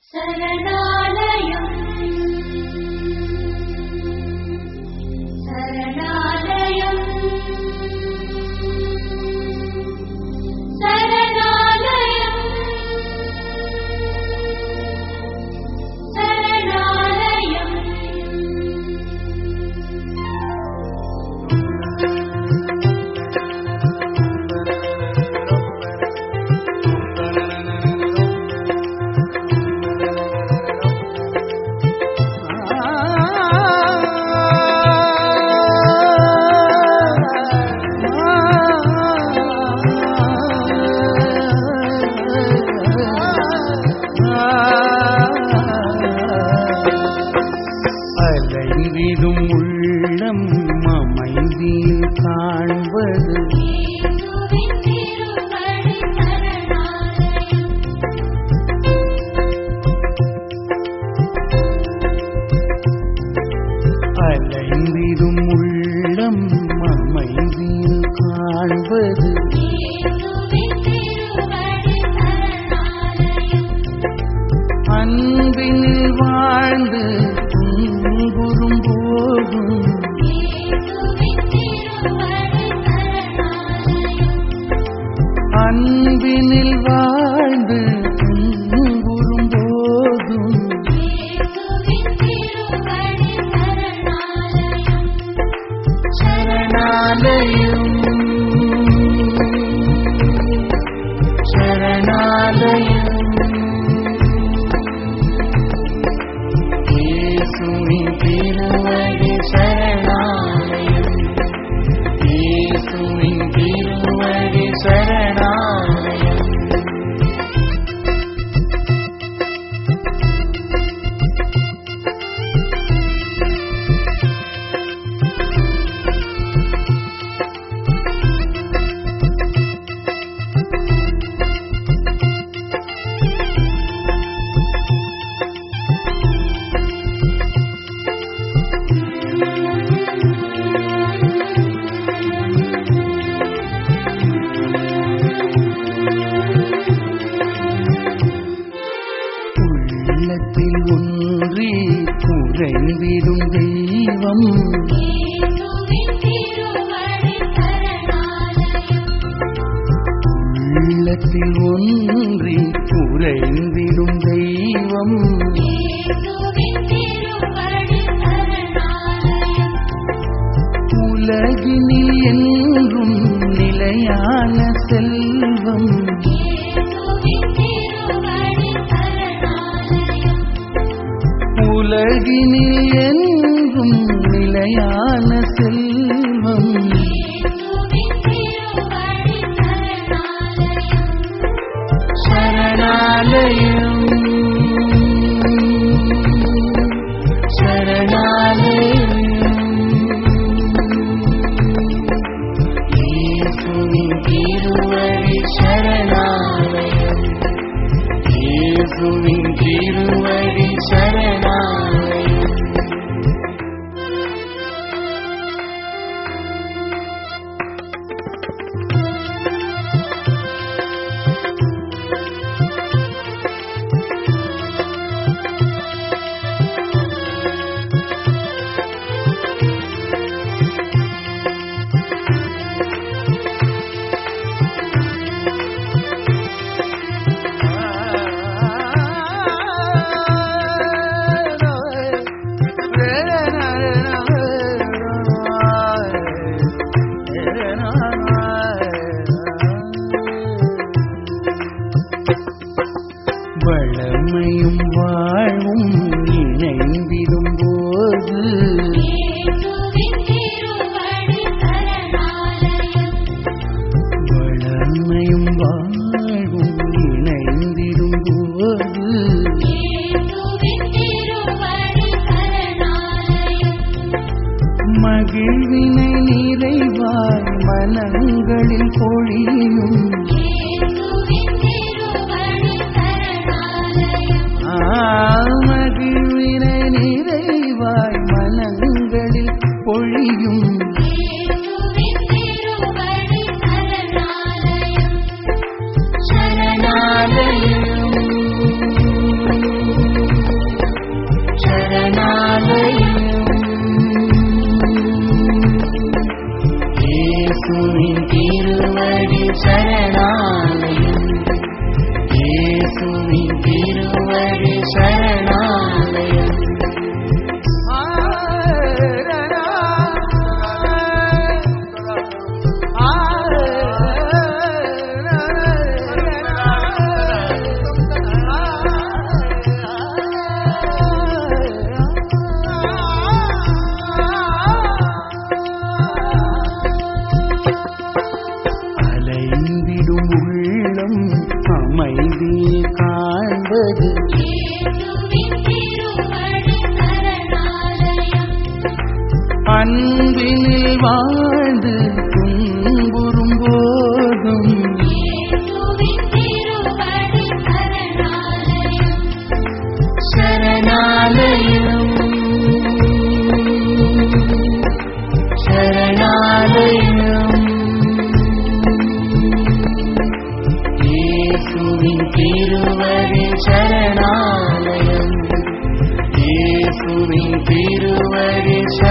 சரணாலயம் சரணாலயம் சரணாலயம் சரணாலயம் அலைவிடும் உள்ளம் அமைதியில் காண்பது இயேசுவின் திருவடி சரணாலயம் அலைவிடும் உள்ளம் அமைதியில் காண்பது இயேசுவின் திருவடி சரணாலயம் அன்பினில் வாழ்ந்து துன்புறும் போதும் இயேசுவின் திருவடி சரணாலயம் அன்பினில் வாழ்ந்து துன்புறும் போதும் இயேசுவின் திருவடி சரணாலயம் சரணாலயம் சரணாலயம் இயேசுவின் திருவடி சரணாலயம் இயேசுவின் திருவடி சரணாலயம் உள்ளத்தில் ஒன்றி குறைந்திடும் தெய்வம் இயேசுவின் திருவடி சரணாலயம் உள்ளத்தில் ஒன்றி குறைந்திடும் தெய்வம் இயேசுவின் திருவடி சரணாலயம் உலகினில் என்றும் நிலையான செல்வம் இயேசுவின் திருவடி சரணாலயம் உலகினில் என்றும் நிலையான செல்வம் இயேசுவின் திருவடி சரணாலயம் சரணாலயம் சரணாலயம் இயேசுவின் திருவடி சரணாலயம் இயேசுவின் திருவடி சரணாலயம் வளமையும் வாழ்வும் இணைந்திடும் போது இயேசுவின் திருவடி சரணாலயம் வளமையும் வாழ்வும் இணைந்திடும் போது இயேசுவின் திருவடி சரணாலயம் மகிழ்வினை நிறைவாய் மனங்களில் பொழியும் இயேசுவின் திருவடி சரணாலயம் ஆ, மகிழ்வினை நிறைவாய் மனங்களில் பொழியும் இயேசுவின் திருவடி சரணாலயம் சரணாலயம் அன்பினில் வாழ்ந்து துன்புறும் போதும் இயேசுவின் திருவடி சரணாலயம் சரணாலயம் சரணாலயம் இயேசுவின் திருவடி சரணாலயம் இயேசுவின் திருவடி சரணாலயம்